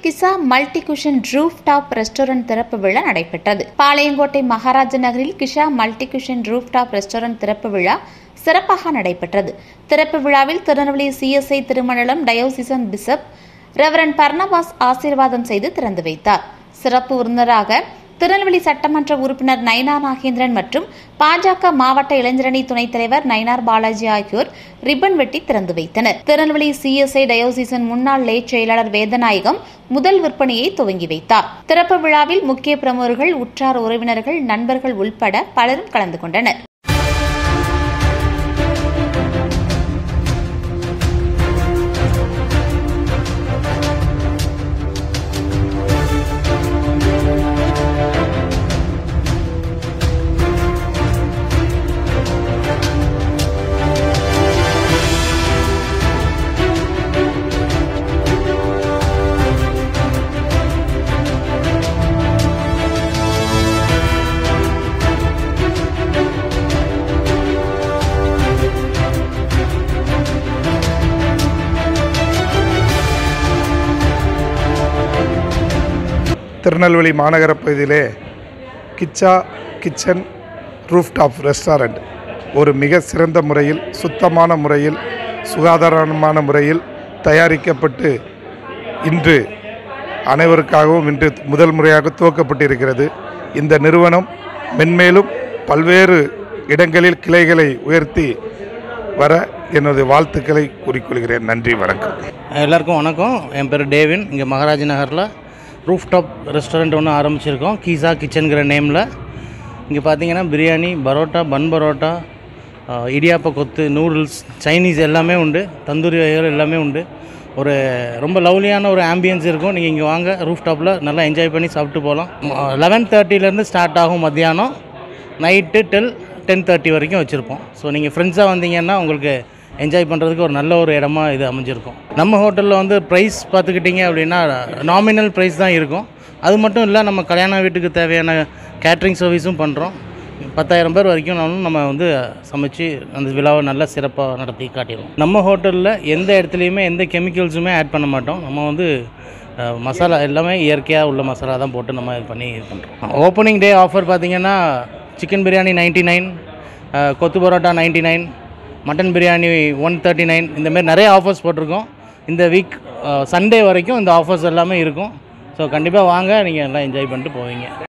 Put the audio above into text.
கிசா multi cushion roof top restaurant திறப்பு விழா நடைபெற்றது பாளையங்கோட்டை மகாராஜ நகரில் Kisha multi cushion roof top restaurant திறப்பு விழா சிறப்பாக நடைபெற்றது திறப்பு விழாவில் Tirunelveli CSI Tirumanalam diocesan bishop reverend Barnabas ஆசீர்வாதம் செய்து திறந்து வைத்தார் சிறப்பு விருந்தினராக திருநெல்வேலி சட்டமன்ற உறுப்பினர் நயினார் நாகேந்திரன் மற்றும் பாஜக மாவட்ட இளைஞரணி துணைத் தலைவர் நயினார் பாலாஜி ஆகியோர் ரிப்பன் வெட்டி திறந்து வைத்தனர் திருநெல்வேலி சிஎஸ்ஐ டயோசிசன் முன்னாள் லே செயலாளர் வேதநாயகம் முதல் விற்பனையை துவங்கி வைத்தார் திறப்பு விழாவில் முக்கிய பிரமுகர்கள் உற்றார் உறவினர்கள் நண்பர்கள் உள்பட பலரும் கலந்து கொண்டனர் திருநெல்வேலி மாநகர பகுதியிலே கிச்சா கிச்சன் ரூஃப்டாப் ரெஸ்டாரண்ட் ஒரு மிக சிறந்த முறையில் சுத்தமான முறையில் சுகாதாரமான முறையில் தயாரிக்கப்பட்டு இன்று அனைவருக்காகவும் இன்று முதல் முறையாக துவக்கப்பட்டிருக்கிறது இந்த நிறுவனம் மென்மேலும் பல்வேறு இடங்களில் கிளைகளை உயர்த்தி வர எனது வாழ்த்துக்களை கூறிக்கொள்கிறேன் நன்றி வணக்கம் எல்லாருக்கும் வணக்கம் என் பேர் டேவின் இங்கே மகாராஜ் நகரில் ரூஃப் டாப் ரெஸ்டாரண்ட் ஒன்று ஆரம்பிச்சிருக்கோம் கீசா கிச்சனுங்கிற நேமில் இங்கே பார்த்தீங்கன்னா பிரியாணி பரோட்டா பன் பரோட்டா ஆஹ், இடியாப்ப கொத்து நூடுல்ஸ் சைனீஸ் எல்லாமே உண்டு தந்தூரி வகைகள் எல்லாமே உண்டு ஒரு ரொம்ப லவ்லியான ஒரு ஆம்பியன்ஸ் இருக்கும் நீங்கள் இங்கே வாங்க ரூஃப் டாப்பில் நல்லா என்ஜாய் பண்ணி சாப்பிட்டு போகலாம் லெவன் தேர்ட்டிலேருந்து ஸ்டார்ட் ஆகும் மத்தியானம் நைட்டு டெல் டென் தேர்ட்டி வரைக்கும் வச்சுருப்போம் ஸோ நீங்கள் ஃப்ரெண்ட்ஸாக வந்தீங்கன்னா உங்களுக்கு என்ஜாய் பண்ணுறதுக்கு ஒரு நல்ல ஒரு இடமா இது அமைஞ்சிருக்கும் நம்ம ஹோட்டலில் வந்து ப்ரைஸ் பார்த்துக்கிட்டிங்க அப்படின்னா நாமினல் ப்ரைஸ் தான் இருக்கும் அது மட்டும் இல்லை நம்ம கல்யாண வீட்டுக்கு தேவையான கேட்ரிங் சர்வீஸும் பண்ணுறோம் பத்தாயிரம் பேர் வரைக்கும்னாலும் நம்ம வந்து சமைச்சு அந்த விழாவை நல்லா சிறப்பாக நடத்தி காட்டிடுவோம் நம்ம ஹோட்டலில் எந்த இடத்துலையுமே எந்த கெமிக்கல்ஸுமே ஆட் பண்ண மாட்டோம் நம்ம வந்து அஹ், மசாலா எல்லாமே இயற்கையாக உள்ள மசாலா தான் போட்டு நம்ம இது பண்ணி இது பண்ணுறோம் ஓப்பனிங் டே ஆஃபர் பார்த்தீங்கன்னா chicken biryani ninety nine kothu parotta ninety nine mutton biryani one thirty nine இந்தமாரி நிறைய ஆஃபர்ஸ் போட்டிருக்கோம் இந்த வீக் சண்டே வரைக்கும் இந்த ஆஃபர்ஸ் எல்லாமே இருக்கும் ஸோ கண்டிப்பாக வாங்க நீங்கள் எல்லாம் என்ஜாய் பண்ணிட்டு போவீங்க